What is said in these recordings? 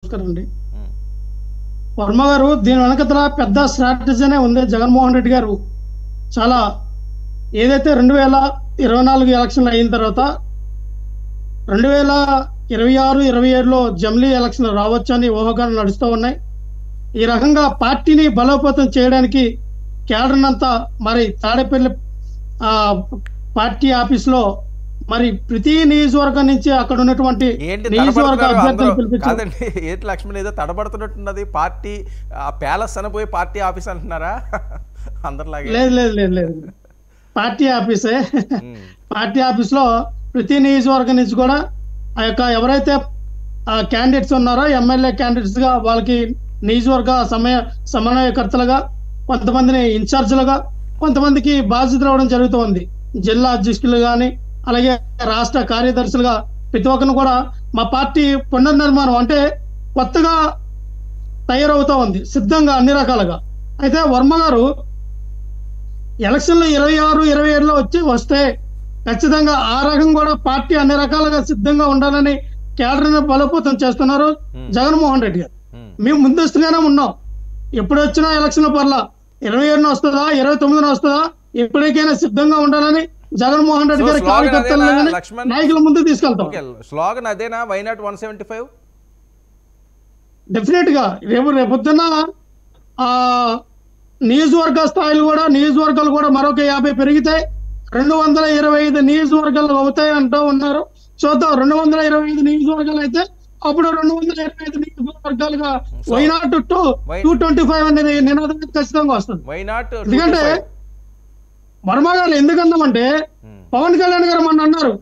నమస్కారం అండి ఉమ్, వర్మ గారు దీని వెనకతల పెద్ద స్ట్రాటజీనే ఉంది జగన్మోహన్ రెడ్డి గారు చాలా ఏదైతే రెండు వేల ఇరవై నాలుగు ఎలక్షన్లు అయిన తర్వాత రెండు వేల ఇరవై ఆరు ఇరవై ఏడులో జమిలీ ఎలక్షన్ రావచ్చు అని ఊహాగానాలు నడుస్తూ ఉన్నాయి ఈ రకంగా పార్టీని బలోపేతం చేయడానికి కేడర్ అంతా మరి తాడేపల్లి ఆ, పార్టీ ఆఫీస్లో మరి ప్రతి నియోజకవర్గం నుంచి అక్కడ ఉన్నటువంటి ఏంటి నియోజకవర్గ తడబడుతున్నారు అందరూ అభ్యర్థులు పిలిపించారు కాదండి ఏంటి లక్ష్మణ్ ఏదో తడబడుతున్నట్టున్నది పార్టీ ఆ ప్యాలెస్ అనబోయి పార్టీ ఆఫీస్ అంటున్నారా అందరిలాగే లేదు లేదు లేదు లేదు పార్టీ ఆఫీసే ఉమ్, పార్టీ ఆఫీస్ లో ప్రతి నియోజకవర్గం నుంచి కూడా ఆ యొక్క ఎవరైతే క్యాండిడేట్స్ ఉన్నారో ఎమ్మెల్యే క్యాండిడేట్స్ గా వాళ్ళకి నియోజకవర్గ సమయ సమన్వయకర్తలుగా కొంతమందిని ఇన్ఛార్జీలుగా కొంతమందికి బాధ్యతలు ఇవ్వడం జరుగుతోంది జిల్లా అధ్యక్షులు కానీ అలాగే రాష్ట్ర కార్యదర్శులుగా ప్రతి ఒక్కరిని కూడా మా పార్టీ పునర్నిర్మాణం అంటే కొత్తగా తయారవుతా ఉంది సిద్ధంగా అన్ని రకాలుగా అయితే వర్మ గారు ఎలక్షన్లు ఇరవై ఆరు ఇరవై ఏడులో వచ్చి వస్తే ఖచ్చితంగా ఆ రకం కూడా పార్టీ అన్ని రకాలుగా సిద్ధంగా ఉండాలని కేడర్ని బలోపేతం చేస్తున్నారు Hmm. జగన్మోహన్ రెడ్డి గారు ఉమ్, మేము ముందస్తుగానే ఉన్నాం ఎప్పుడు వచ్చినా ఎలక్షన్ పర్ల ఇరవై ఏడున వస్తుందా ఇరవై తొమ్మిదిన వస్తుందా ఎప్పటికైనా సిద్ధంగా ఉండాలని జగన్మోహన్ రెడ్డి So, గారి slogan కార్యకర్తలు అదేనా, కానీ లక్ష్మణ్? నాయకుల ముందు తీసుకెళ్తాం ఓకే స్లోగన్ అదేనా why not one seventy five definite గా రేపు రేపొద్దున ఆ నియోజకవర్గ స్థాయిలు కూడా నియోజకవర్గాలు కూడా మరొక యాభై పెరిగితాయి రెండు వందల ఇరవై ఐదు నియోజకవర్గాలు అవుతాయి అంటూ ఉన్నారు చూద్దాం రెండు వందల ఇరవై ఐదు నియోజకవర్గాలు అయితే అప్పుడు రెండు వందల ఇరవై ఐదు నియోజకవర్గాలుగా So, why not two why- two twenty five అనేది నినాదం ఖచ్చితంగా వస్తుంది వై నాట్ ఎందుకంటే వర్మ గారు ఎందుకన్నామంటే పవన్ కళ్యాణ్ గారు మొన్న అన్నారు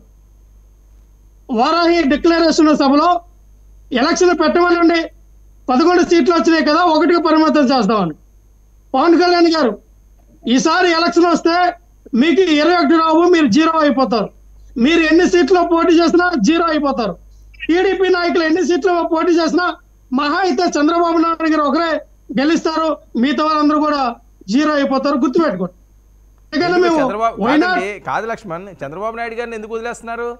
వారాహి డిక్లరేషన్ సభలో ఎలక్షన్ పెట్టమనండి పదకొండు సీట్లు వచ్చినాయి కదా ఒకటికి పరిమితం చేస్తామని పవన్ కళ్యాణ్ గారు ఈసారి ఎలక్షన్ వస్తే మీకు ఇరవై ఒకటి రావు మీరు జీరో అయిపోతారు మీరు ఎన్ని సీట్లు పోటీ చేసినా జీరో అయిపోతారు టీడీపీ నాయకులు ఎన్ని సీట్లు పోటీ చేసినా మహా అయితే చంద్రబాబు నాయుడు గారు ఒకరే గెలుస్తారు మిగతా వాళ్ళందరూ కూడా జీరో అయిపోతారు గుర్తుపెట్టుకోండి ఎందుకంటే ఎందుకు మేము చంద్రబాబు why not? కాదండి, కాదు లక్ష్మణ్ చంద్రబాబు నాయుడు గారిని ఎందుకు వదిలేస్తున్నారు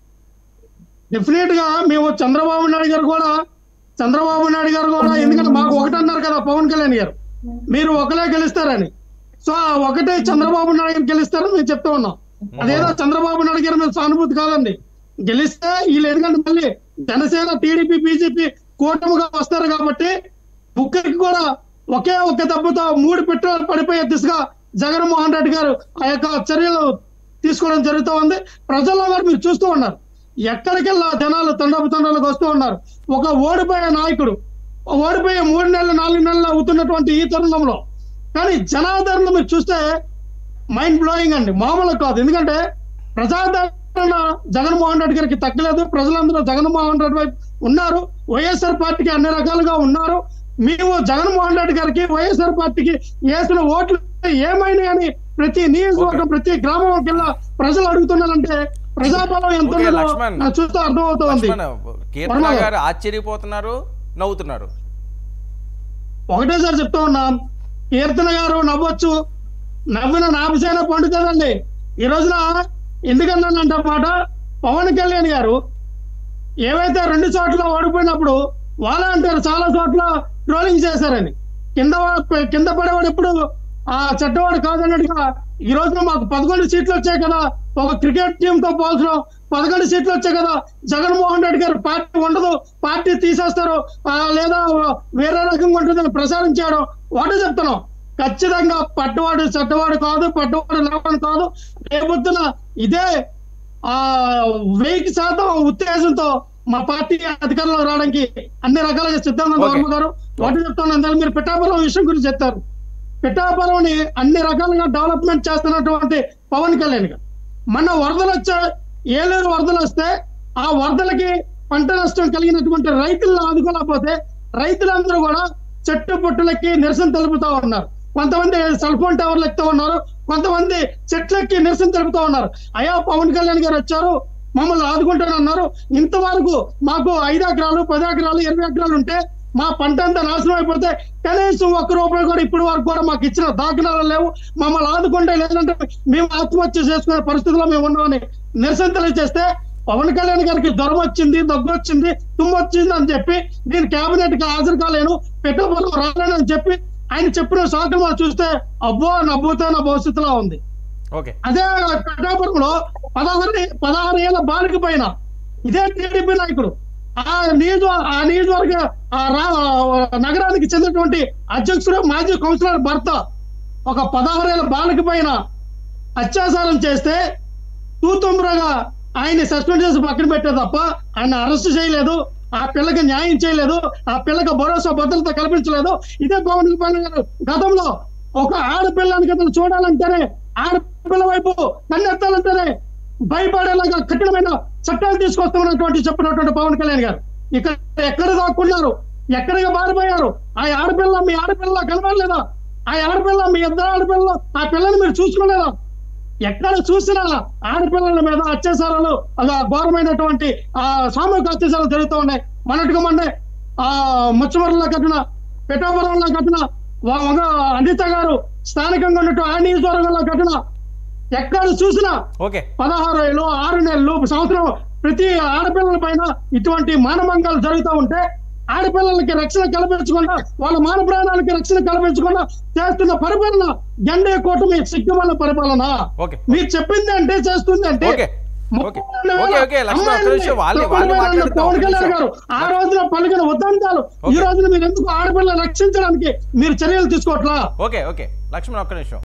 డెఫినెట్ గా మేము చంద్రబాబు నాయుడు గారు కూడా చంద్రబాబు నాయుడు గారు కూడా ఎందుకంటే మాకు ఒకటి అన్నారు కదా పవన్ కళ్యాణ్ గారు మీరు ఒకలే గెలుస్తారని సో ఆ ఒకటే చంద్రబాబు నాయుడు గారు గెలుస్తారని మేము చెప్తా ఉన్నాం అదేదో చంద్రబాబు నాయుడు గారి మీద సానుభూతి కాదండి గెలిస్తే వీళ్ళు ఎందుకంటే మళ్ళీ జనసేన టీడీపీ బీజేపీ కూటమిగా వస్తారు కాబట్టి ముగ్గురికి కూడా ఒకే ఒక్క దెబ్బతో మూడు పెట్రోల్ పడిపోయే దిశగా జగన్మోహన్ రెడ్డి గారు ఆ యొక్క చర్యలు తీసుకోవడం జరుగుతూ ఉంది ప్రజల్లో కూడా మీరు చూస్తూ ఉన్నారు ఎక్కడికెళ్ళా జనాలు తండపు తండాలకు వస్తూ ఉన్నారు ఒక ఓడిపోయే నాయకుడు ఓడిపోయే మూడు నెలలు నాలుగు నెలలు అవుతున్నటువంటి ఈ తరుణంలో కానీ జనాదరణ మీరు చూస్తే మైండ్ బ్లోయింగ్ అండి మామూలు కాదు ఎందుకంటే ప్రజాదరణ జగన్మోహన్ రెడ్డి గారికి తగ్గలేదు ప్రజలందరూ జగన్మోహన్ రెడ్డి వైపు ఉన్నారు వైఎస్ఆర్ పార్టీకి అన్ని రకాలుగా ఉన్నారు మేము జగన్మోహన్ రెడ్డి గారికి వైఎస్ఆర్ పార్టీకి వేసిన ఓట్లు ఏమైనాయి అని ప్రతి నియోజకవర్గం ప్రతి గ్రామం కింద ప్రజలు అడుగుతున్నారంటే ప్రజాబలం ఎంత ఓకే, ఉన్నదో లక్ష్మణ్. నాకు చూస్తే అర్థమవుతోంది లక్ష్మణ్ కీర్తన వర్మ గారు. గారు ఆశ్చర్యపోతున్నారు నవ్వుతున్నారు ఒకటేసారి చెప్తా ఉన్నాం కీర్తన గారు నవ్వచ్చు నవ్విన నాభిసేన పండుతుందండి ఈ రోజున ఎందుకన్నానంటే మాట పవన్ కళ్యాణ్ గారు ఏవైతే రెండు చోట్ల ఓడిపోయినప్పుడు వాళ్ళే అంటారు చాలా చోట్ల ట్రోలింగ్ చేశారని కింద వా- కింద పడేవాడు ఎప్పుడు ఆ చెడ్డవాడు కాదన్నట్టుగా ఈ రోజున మాకు పదకొండు సీట్లు వచ్చాయి కదా ఒక క్రికెట్ టీమ్ తో పోల్చడం పదకొండు సీట్లు వచ్చాయి కదా జగన్మోహన్ రెడ్డి గారు పార్టీ ఉండదు పార్టీ తీసేస్తారు ఆ, లేదా వేరే రకంగా ఉంటుందని ప్రచారం చేయడం ఒకటే చెప్తున్నాం ఖచ్చితంగా పట్టువాడు చెడ్డవాడు కాదు పట్టువాడు లేవని కాదు రేపొద్దున ఇదే ఆ వెయ్యి శాతం ఉత్తేజంతో మా పార్టీ అధికారంలో రావడానికి అన్ని రకాలుగా సిద్ధంగా ఉంది Okay. వర్మ గారు ఒకటి చెప్తాను ఇందాక మీరు పిఠాపురం విషయం గురించి చెప్తారు పిఠాపురంని అన్ని రకాలుగా డెవలప్మెంట్ చేస్తున్నటువంటి పవన్ కళ్యాణ్ గారు మన వరదలు వచ్చే ఏలేరు వరదలు వస్తే ఆ వరదలకి పంట నష్టం కలిగినటువంటి రైతులను ఆదుకోలేకపోతే రైతులందరూ కూడా చెట్టు పుట్టులకి నిరసన తెలుపుతా ఉన్నారు కొంతమంది సెల్ ఫోన్ టవర్లు ఎక్కుతూ ఉన్నారు కొంతమంది చెట్లెక్కి నిరసన తెలుపుతా ఉన్నారు అయ్యా పవన్ కళ్యాణ్ గారు వచ్చారు మమ్మల్ని ఆదుకుంటానన్నారు ఇంతవరకు మాకు ఐదు ఎకరాలు పది ఎకరాలు ఇరవై ఎకరాలు ఉంటే మా పంట అంతా నాశనం అయిపోతే కనీసం ఒక్క రూపాయి కూడా ఇప్పటి వరకు కూడా మాకు ఇచ్చిన దాఖలాలు లేవు మమ్మల్ని ఆదుకుంటే లేదంటే మేము ఆత్మహత్య చేసుకునే పరిస్థితిలో మేము ఉన్నామని నిరసన తెలియజేస్తే పవన్ కళ్యాణ్ గారికి జ్వరం వచ్చింది దగ్గు వచ్చింది తుమ్ము వచ్చింది అని చెప్పి నేను కేబినెట్ కి హాజరు కాలేను పెట్టబోలు రాలేను అని చెప్పి ఆయన చెప్పిన సాకులు మనం చూస్తే అబ్బో నవ్వుతో నా భవిష్యత్తులో ఉంది ఓకే అదే పిఠాపురంలో పదహారు పదహారు ఏళ్ళ బాలిక పైన ఇదే టీడీపీ నాయకుడు ఆ నియోజక ఆ నియోజకవర్గ ఆ రా- నగరానికి చెందినటువంటి అధ్యక్షుడు మాజీ కౌన్సిలర్ భర్త ఒక పదహారు ఏళ్ళ బాలిక పైన అత్యాచారం చేస్తే తూతుంబ్రగా ఆయన్ని సస్పెండ్ చేసి పక్కన పెట్టే తప్ప ఆయన అరెస్ట్ చేయలేదు ఆ పిల్లకి న్యాయం చేయలేదు ఆ పిల్లకి భరోసా భద్రత కల్పించలేదు ఇదే పవన్ కళ్యాణ్ గారు గతంలో ఒక ఆడపిల్లని కథలు చూడాలంటేనే ఆడపిల్ల వైపు కన్నెత్తాలంటేనే భయపడేలాగా కఠినమైన చట్టాలు తీసుకొస్తామన్నటువంటి చెప్పినటువంటి పవన్ కళ్యాణ్ గారు ఇక్కడ ఎక్కడ దాక్కున్నారు ఎక్కడికి మారిపోయారు ఆ ఆడపిల్ల మీ ఆడపిల్ల కనబడలేదా ఆ ఆడపిల్ల మీ ఇద్దరు ఆడపిల్ల ఆ పిల్లని మీరు చూసుకోలేదా ఎక్కడ చూసినా ఆడపిల్లల మీద అత్యాచారాలు అలా ఘోరమైనటువంటి ఆ సామూహిక అత్యాచారాలు జరుగుతూ ఉన్నాయి మొన్నటిగా మొన్నే ఆ ముచ్చవరంలో కట్టిన పిఠాపురంలో కట్టిన వా- ఒక అనిత గారు స్థానికంగా ఉన్నట్టు ఆ నియోజకవర్గంలో కట్టిన ఎక్కడ చూసినా ఓకే పదహారు ఏళ్ళు ఆరు నెలలు సంవత్సరం ప్రతి ఆడపిల్లల పైన ఇటువంటి మానభంగాలు జరుగుతూ ఉంటే ఆడపిల్లలకి రక్షణ కల్పించకుండా వాళ్ళ మాన ప్రాణాలకి రక్షణ కల్పించకుండా చేస్తున్న పరిపాలన గండే కూటమి సిగ్గుమల్ల పరిపాలన ఓకే మీరు చెప్పింది అంటే చేస్తుంది అంటే ఓకే ముప్పై ఓకే రెండు ఓకే వేల ఓకే లక్ష్మణ్ ఒక్క అమ్మాయిల్ని నిమిషం వాళ్ళు వాళ్ళు ప్రభుత్వం మాట్లాడుతాం పవన్ ఒక్క కళ్యాణ్ నిమిషం. గారు ఆ రోజున పలికిన ఉద్దంతాలు ఈ ఓకే. రోజున మీరు ఎందుకు ఆడపిల్లలు రక్షించడానికి మీరు చర్యలు తీసుకోవట్లా ఓకే ఓకే లక్ష్మణ్ ఒక్క నిమిషం